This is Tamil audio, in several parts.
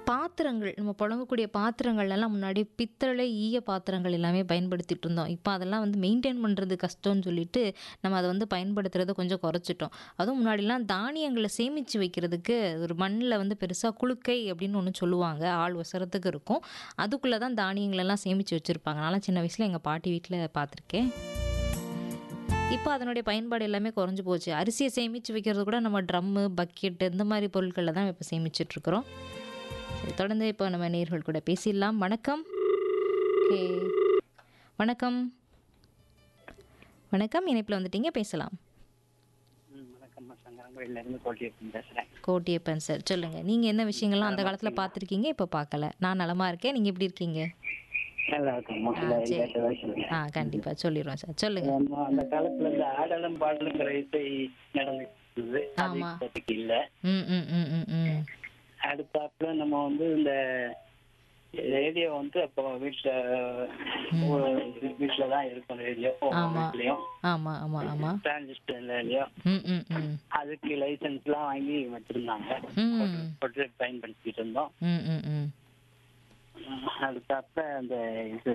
பாத்திரங்கள் நம்ம புழங்கக்கூடிய பாத்திரங்கள்லாம் முன்னாடி பித்தளை ஈய பாத்திரங்கள் எல்லாமே பயன்படுத்திட்டு இருந்தோம் இப்போ அதெல்லாம் வந்து மெயின்டைன் பண்ணுறது கஷ்டம்னு சொல்லிட்டு நம்ம அதை வந்து பயன்படுத்துறத கொஞ்சம் குறைச்சிட்டோம் அதுவும் முன்னாடிலாம் தானியங்களை சேமித்து வைக்கிறதுக்கு ஒரு மண்ணில் வந்து பெருசாக குளுக்கை அப்படின்னு ஒன்று சொல்லுவாங்க ஆள் உசரத்துக்கு இருக்கும் அதுக்குள்ளே தான் தானியங்களெல்லாம் சேமித்து வச்சுருப்பாங்க நான்லாம் சின்ன வயசில் எங்கள் பாட்டி வீட்டில் பார்த்துருக்கேன் இப்போ அதனுடைய பயன்பாடு எல்லாமே குறைஞ்சு போச்சு அரிசியை சேமித்து வைக்கிறது கூட நம்ம ட்ரம்மு பக்கெட் இந்த மாதிரி பொருட்களில் தான் இப்போ சேமிச்சிட்ருக்குறோம் சரி தொடர்ந்து இப்போ நம்ம நேர்கள் கூட பேசிடலாம் வணக்கம் ஓகே வணக்கம் வணக்கம் இணைப்பில் வந்துட்டீங்க பேசலாம் ம், வணக்கம்மா சங்கரங்கோயில இருந்து கோட்டியப்பன் பேசுறேன் கோட்டியப்பன் சார் சொல்லுங்கள் நீங்கள் என்ன விஷயங்கள்லாம் அந்த காலத்தில் பார்த்துருக்கீங்க இப்போ பார்க்கல நான் நலமாக இருக்கேன் நீங்கள் எப்படி இருக்கீங்க நல்லா இருக்கம்மா ஆ சரி ஆ கண்டிப்பாக சொல்லிடுவோம் சார் சொல்லுங்கள் ஆமா, அந்த காலத்துல இந்த ஆடலும் பாடலுங்கிற இசை நடந்துட்டு இருந்தது அது ஆமா. இப்போதைக்கு இல்ல ம் ம் ம் ம் ம் அடுத்தாப்புல நம்ம வந்து இந்த ரேடியோ வந்து அப்போ வீட்டுல ஒரு வீட்டுல தான் இருக்கும் ரேடியோ ஆமா. வீட்லயும் ஆமாம் ஆமாம் ஆமாம் டிரான்சிஸ்டர் ரேடியோ ம் ம் ம் அதுக்கு லைசன்ஸ் எல்லாம் வாங்கி வச்சிருந்தாங்க ம் போட்டு பயன்படுத்திட்டு இருந்தோம் ம் ம் ம் அதுக்கப்புறம் அந்த இது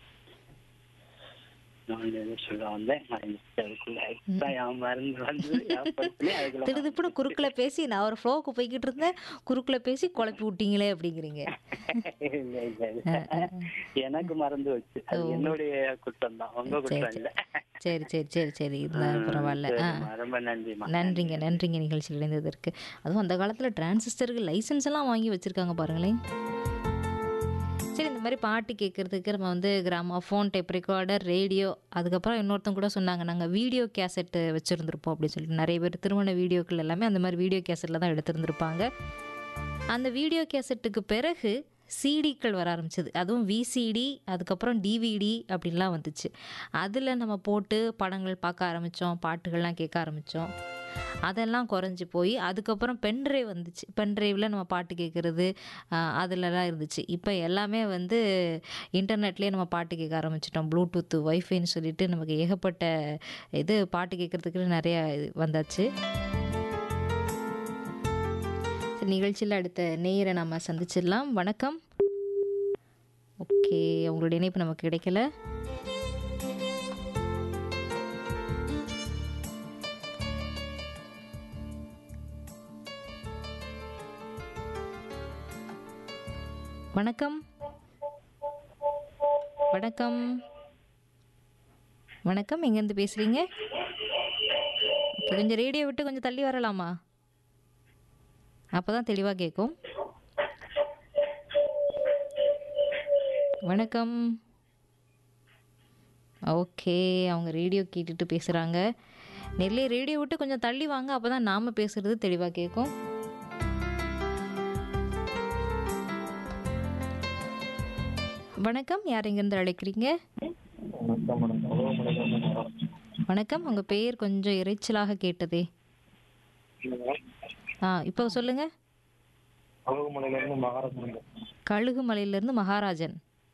நான் எது சொல்ல வந்தேன் மறந்துச்சு அதுக்குள்ள இப்பதான் என் மருந்து வந்து ஞாபகப்படுத்தினேன். அதுக்குள்ள திருதுப்புன்னு குறுக்கில் பேசி நான் ஒரு ஃப்ளோக்கு போய்கிட்டு இருந்தேன் குறுக்கில் பேசி குழப்பி விட்டீங்களே அப்படிங்கிறீங்க இல்ல, இல்ல, இல்ல. எனக்கு மறந்து வச்சு அது என்னுடைய குற்றம் தான் உங்க குற்றம் இல்ல சரி சரி சரி சரி இருந்தாலும் பரவாயில்ல ஆ சரிம்மா, ரொம்ப நன்றிமா நன்றிங்க நன்றிங்க நிகழ்ச்சியில் இணைந்ததற்கு அதுவும் அந்த காலத்தில் டிரான்சிஸ்டருக்கு லைசன்ஸ் எல்லாம் வாங்கி வச்சுருக்காங்க பாருங்களேன் சரி இந்த மாதிரி பாட்டு கேட்குறதுக்கு நம்ம வந்து கிராமஃபோன் டேப் ரெக்கார்டர் ரேடியோ அதுக்கப்புறம் இன்னொருத்தங்க கூட சொன்னாங்க நாங்கள் வீடியோ கேசட்டு வச்சுருந்துருப்போம் அப்படின்னு சொல்லிட்டு நிறைய பேர் திருமண வீடியோக்கள் எல்லாமே அந்த மாதிரி வீடியோ கேசட்டில் தான் எடுத்திருந்திருப்பாங்க அந்த வீடியோ கேசட்டுக்கு பிறகு சிடிக்கள் வர ஆரம்பிச்சது அதுவும் விசிடி அதுக்கப்புறம் டிவிடி அப்படின்லாம் வந்துச்சு அதில் நம்ம போட்டு படங்கள் பார்க்க ஆரம்பித்தோம் பாட்டுகள்லாம் கேட்க ஆரம்பித்தோம் அதெல்லாம் குறைஞ்சி போய் அதுக்கப்புறம் பென்ட்ரைவ் வந்துச்சு பென்ட்ரைவில் நம்ம பாட்டு கேட்குறது அதிலலாம் இருந்துச்சு இப்போ எல்லாமே வந்து இன்டர்நெட்லேயே நம்ம பாட்டு கேட்க ஆரம்பிச்சிட்டோம் ப்ளூடூத்து ஒய்ஃபைன்னு சொல்லிட்டு நமக்கு ஏகப்பட்ட இது பாட்டு கேட்குறதுக்கு நிறையா இது வந்தாச்சு சரி, நிகழ்ச்சியில் அடுத்த நேயரை நம்ம சந்திச்சிடலாம் வணக்கம் ஓகே உங்களுடைய இணைப்பு நமக்கு கிடைக்கல வணக்கம் வணக்கம் வணக்கம் எங்கேருந்து பேசுகிறீங்க ஓகே கொஞ்சம் ரேடியோ விட்டு கொஞ்சம் தள்ளி வரலாமா அப்போ தான் தெளிவாக கேட்கும் வணக்கம் ஓகே அவங்க ரேடியோ கேட்டுட்டு பேசுகிறாங்க நெல்லை ரேடியோ விட்டு கொஞ்சம் தள்ளி வாங்க அப்போ தான் நாம் பேசுகிறது தெளிவாக கேட்கும் வணக்கம் யார் எங்கேருந்து அழைக்கிறீங்க வணக்கம் உங்கள் பெயர் கொஞ்சம் இறைச்சலாக கேட்டதே ஆ இப்போ சொல்லுங்க அழகுமலையில இருந்து மகாராஜன் கழுகுமலையிலேருந்து மகாராஜன்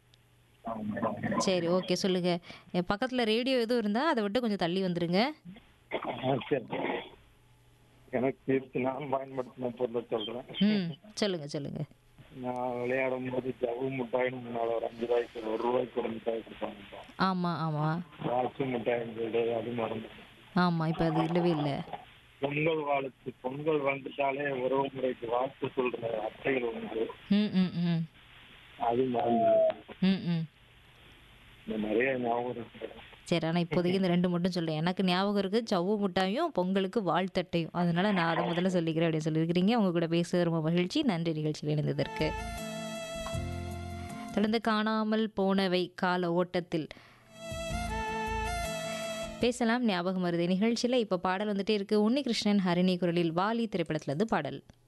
சரி ஓகே சொல்லுங்க என் பக்கத்தில் ரேடியோ எதுவும் இருந்தால் அதை விட்டு கொஞ்சம் தள்ளி வந்துருங்க சரி எனக்கு இருக்கு நான் பயன்படுத்தின பொருளை சொல்றேன் ம் சொல்லுங்க சொல்லுங்க நான் விளையாடும் போது ஜவு மிட்டாயின்னு முன்னால ஒரு அஞ்சு ரூபாய்க்கு ஒரு ரூபாய்க்கு ஒரு மிட்டாய் கொடுப்பாங்க ஆமாம் ஆமாம் வாட்சு மிட்டாயின்னு சொல்றது அது மறந்து ஆமாம் இப்போ அது இல்லவே இல்லை பொங்கல் வாழ்த்து பொங்கல் வந்துட்டாலே உறவு முறைக்கு வாழ்த்து சொல்ற அத்தைகள் உண்டு ம் ம் ம் அது மறந்து ம் ம் இந்த நிறைய ஞாபகம் இருக்கு சரி ஆனால் இப்போதைக்கு இந்த ரெண்டு மட்டும் சொல்கிறேன் எனக்கு ஞாபகம் இருக்குது சவ்வு முட்டாயும் பொங்கலுக்கு வாழ்த்தட்டையும் அதனால நான் அதை முதல்ல சொல்லிக்கிறேன் அப்படின்னு சொல்லியிருக்கிறீங்க உங்க கூட பேச ரொம்ப மகிழ்ச்சி நன்றி நிகழ்ச்சியில் இணைந்ததற்கு தொடர்ந்து காணாமல் போனவை கால ஓட்டத்தில் பேசலாம் ஞாபகம் வருது நிகழ்ச்சியில் இப்போ பாடல் வந்துட்டே இருக்கு உன்னிகிருஷ்ணன் ஹரிணி குரலில் வாலி திரைப்படத்துலேருந்து பாடல்